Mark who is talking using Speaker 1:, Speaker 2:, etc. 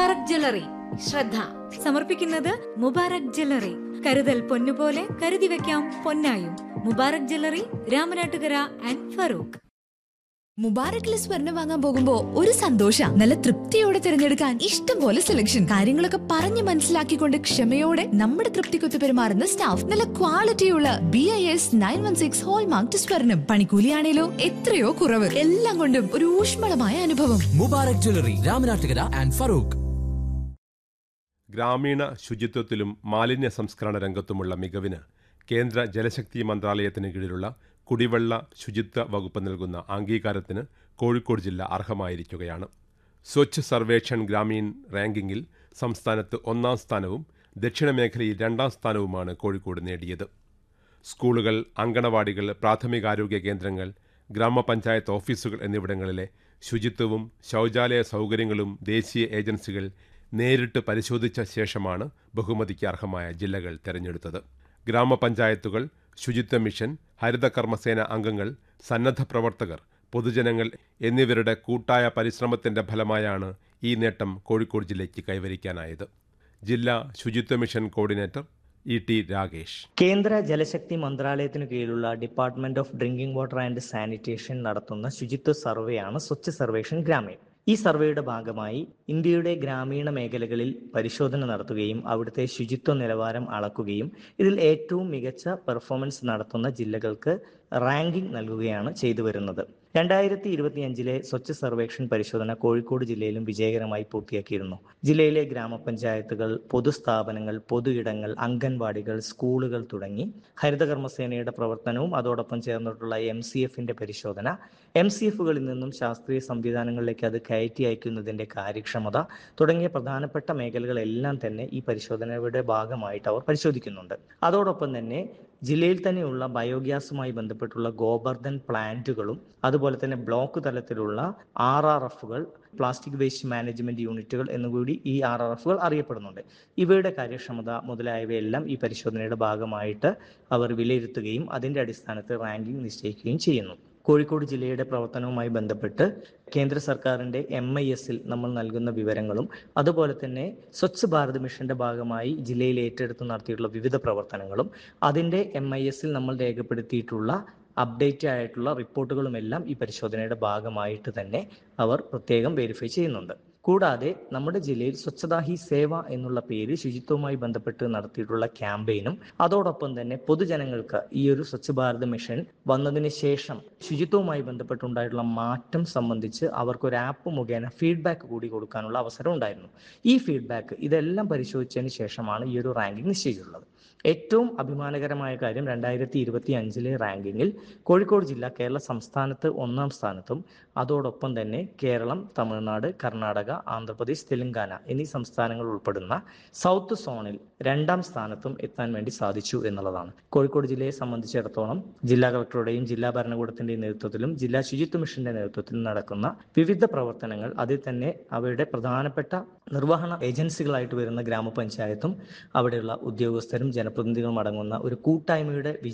Speaker 1: Mubarak jewellery ശ്രദ്ധ സമർപ്പിക്കുന്നത് Mubarak jewellery കരുതൽ പൊന്നുപോലെ കരുതി വെക്കാം പൊന്നായും മുബാറക് ജ്വല്ലറി രാമനാട്ടുകര ആൻഡ് ഫറൂഖ്
Speaker 2: മുബാറക്കിലെ സ്വർണം വാങ്ങാൻ പോകുമ്പോ ഒരു സന്തോഷ നല്ല തൃപ്തിയോടെ തിരഞ്ഞെടുക്കാൻ ഇഷ്ടം പോലെ സെലക്ഷൻ കാര്യങ്ങളൊക്കെ പറഞ്ഞു മനസ്സിലാക്കിക്കൊണ്ട് ക്ഷമയോടെ നമ്മുടെ തൃപ്തിക്കൊത്ത് പെരുമാറുന്ന സ്റ്റാഫ് നല്ല ക്വാളിറ്റിയുള്ള B I S nine one six hallmark സ്വർണം പണിക്കൂലിയാണേലോ എത്രയോ കുറവ് എല്ലാം കൊണ്ടും ഒരു ഊഷ്മളമായ അനുഭവം
Speaker 3: മുബാറക് ജ്വല്ലറി രാമനാട്ടുകര ആൻഡ് ഫറൂഖ്
Speaker 4: ഗ്രാമീണ ശുചിത്വത്തിലും മാലിന്യ സംസ്കരണ രംഗത്തുമുള്ള മികവിന് കേന്ദ്ര ജലശക്തി മന്ത്രാലയത്തിന് കീഴിലുള്ള കുടിവെള്ള ശുചിത്വ വകുപ്പ് നൽകുന്ന അംഗീകാരത്തിന് കോഴിക്കോട് ജില്ല അർഹമായിരിക്കുകയാണ് സ്വച്ഛ് സർവേക്ഷൺ ഗ്രാമീൺ റാങ്കിങ്ങിൽ സംസ്ഥാനത്ത് ഒന്നാം സ്ഥാനവും ദക്ഷിണ മേഖലയിൽ രണ്ടാം സ്ഥാനവുമാണ് കോഴിക്കോട് നേടിയത് സ്കൂളുകൾ അങ്കണവാടികൾ പ്രാഥമികാരോഗ്യ കേന്ദ്രങ്ങൾ ഗ്രാമപഞ്ചായത്ത് ഓഫീസുകൾ എന്നിവിടങ്ങളിലെ ശുചിത്വവും ശൗചാലയ സൗകര്യങ്ങളും ദേശീയ ഏജൻസികൾ നേരിട്ട് പരിശോധിച്ച ശേഷമാണ് ബഹുമതിക്ക് അർഹമായ ജില്ലകൾ തെരഞ്ഞെടുത്തത് ഗ്രാമപഞ്ചായത്തുകൾ ശുചിത്വ മിഷൻ ഹരിത കർമ്മസേന അംഗങ്ങൾ സന്നദ്ധ പ്രവർത്തകർ പൊതുജനങ്ങൾ എന്നിവരുടെ കൂട്ടായ പരിശ്രമത്തിന്റെ ഫലമായാണ് ഈ നേട്ടം കോഴിക്കോട് ജില്ലയ്ക്ക് കൈവരിക്കാനായത് ജില്ലാ ശുചിത്വ mission coordinator E T Rakesh
Speaker 5: കേന്ദ്ര ജലശക്തി മന്ത്രാലയത്തിനു കീഴിലുള്ള department of drinking water and sanitation നടത്തുന്ന ശുചിത്വ സർവേയാണ് സ്വച്ഛ് സർവേഷൻ ഗ്രാമീൺ ഈ സർവേയുടെ ഭാഗമായി ഇന്ത്യയുടെ ഗ്രാമീണ മേഖലകളിൽ പരിശോധന നടത്തുകയും അവിടുത്തെ ശുചിത്വ നിലവാരം അളക്കുകയും ഇതിൽ ഏറ്റവും മികച്ച പെർഫോമൻസ് നടത്തുന്ന ജില്ലകൾക്ക് റാങ്കിംഗ് നൽകുകയാണ് ചെയ്തു വരുന്നത് രണ്ടായിരത്തി ഇരുപത്തിയഞ്ചിലെ സ്വച്ഛ് സർവേക്ഷൺ പരിശോധന കോഴിക്കോട് ജില്ലയിലും വിജയകരമായി പൂർത്തിയാക്കിയിരുന്നു ജില്ലയിലെ ഗ്രാമപഞ്ചായത്തുകൾ പൊതുസ്ഥാപനങ്ങൾ പൊതു ഇടങ്ങൾ അംഗൻവാടികൾ സ്കൂളുകൾ തുടങ്ങി ഹരിതകർമ്മസേനയുടെ പ്രവർത്തനവും അതോടൊപ്പം ചേർന്നിട്ടുള്ള എം സി എഫിന്റെ പരിശോധന എം സി എഫുകളിൽ നിന്നും ശാസ്ത്രീയ സംവിധാനങ്ങളിലേക്ക് അത് കയറ്റി അയക്കുന്നതിന്റെ കാര്യക്ഷമത തുടങ്ങിയ പ്രധാനപ്പെട്ട മേഖലകളെല്ലാം തന്നെ ഈ പരിശോധനയുടെ ഭാഗമായിട്ട് അവർ പരിശോധിക്കുന്നുണ്ട് അതോടൊപ്പം തന്നെ ജില്ലയിൽ തന്നെയുള്ള ബയോഗ്യാസുമായി ബന്ധപ്പെട്ടുള്ള ഗോബർദ്ധൻ പ്ലാന്റുകളും അതുപോലെ തന്നെ ബ്ലോക്ക് തലത്തിലുള്ള ആർ ആർ എഫുകൾ പ്ലാസ്റ്റിക് വേസ്റ്റ് മാനേജ്മെന്റ് യൂണിറ്റുകൾ എന്നുകൂടി ഈ ആർ ആർ എഫുകൾ അറിയപ്പെടുന്നുണ്ട് ഇവയുടെ കാര്യക്ഷമത മുതലായവയെല്ലാം ഈ പരിശോധനയുടെ ഭാഗമായിട്ട് അവർ വിലയിരുത്തുകയും അതിന്റെ അടിസ്ഥാനത്തിൽ റാങ്കിംഗ് നിശ്ചയിക്കുകയും ചെയ്യുന്നു കോഴിക്കോട് ജില്ലയുടെ പ്രവർത്തനവുമായി ബന്ധപ്പെട്ട് കേന്ദ്ര സർക്കാരിന്റെ എം ഐ എസിൽ നമ്മൾ നൽകുന്ന വിവരങ്ങളും അതുപോലെ തന്നെ സ്വച്ഛ് ഭാരത് മിഷന്റെ ഭാഗമായി ജില്ലയിൽ ഏറ്റെടുത്ത് നടത്തിയിട്ടുള്ള വിവിധ പ്രവർത്തനങ്ങളും അതിന്റെ എം ഐ എസിൽ നമ്മൾ രേഖപ്പെടുത്തിയിട്ടുള്ള അപ്ഡേറ്റ് ആയിട്ടുള്ള റിപ്പോർട്ടുകളുമെല്ലാം ഈ പരിശോധനയുടെ ഭാഗമായിട്ട് തന്നെ അവർ പ്രത്യേകം വെരിഫൈ ചെയ്യുന്നുണ്ട് കൂടാതെ നമ്മുടെ ജില്ലയിൽ സ്വച്ഛതാ ഹി സേവ എന്നുള്ള പേര് ശുചിത്വവുമായി ബന്ധപ്പെട്ട് നടത്തിയിട്ടുള്ള ക്യാമ്പയിനും അതോടൊപ്പം തന്നെ പൊതുജനങ്ങൾക്ക് ഈ ഒരു സ്വച്ഛ് ഭാരത് മിഷൻ വന്നതിന് ശേഷം ശുചിത്വവുമായി ബന്ധപ്പെട്ടുണ്ടായിട്ടുള്ള മാറ്റം സംബന്ധിച്ച് അവർക്ക് ഒരു ആപ്പ് മുഖേന ഫീഡ്ബാക്ക് കൂടി കൊടുക്കാനുള്ള അവസരം ഉണ്ടായിരുന്നു ഈ ഫീഡ്ബാക്ക് ഇതെല്ലാം പരിശോധിച്ചതിന് ശേഷമാണ് ഈ ഒരു റാങ്കിംഗ് നിശ്ചയിച്ചിട്ടുള്ളത് ഏറ്റവും അഭിമാനകരമായ കാര്യം രണ്ടായിരത്തി ഇരുപത്തി അഞ്ചിലെ റാങ്കിങ്ങിൽ കോഴിക്കോട് ജില്ല കേരള സംസ്ഥാനത്ത് ഒന്നാം സ്ഥാനത്തും അതോടൊപ്പം തന്നെ കേരളം തമിഴ്നാട് കർണാടക ആന്ധ്രാപ്രദേശ് തെലങ്കാന എന്നീ സംസ്ഥാനങ്ങൾ ഉൾപ്പെടുന്ന സൗത്ത് സോണിൽ രണ്ടാം സ്ഥാനത്തും എത്താൻ വേണ്ടി സാധിച്ചു എന്നുള്ളതാണ് കോഴിക്കോട് ജില്ലയെ സംബന്ധിച്ചിടത്തോളം ജില്ലാ കളക്ടറുടെയും ജില്ലാ ഭരണകൂടത്തിന്റെയും നേതൃത്വത്തിലും ജില്ലാ ശുചിത്വ മിഷന്റെ നേതൃത്വത്തിലും നടക്കുന്ന വിവിധ പ്രവർത്തനങ്ങൾ അതിൽ തന്നെ അവയുടെ പ്രധാനപ്പെട്ട നിർവഹണ ഏജൻസികളായിട്ട് വരുന്ന ഗ്രാമപഞ്ചായത്തും അവിടെയുള്ള ഉദ്യോഗസ്ഥരും ജനപ്രതിനിധികളും അടങ്ങുന്ന ഒരു കൂട്ടായ്മയുടെ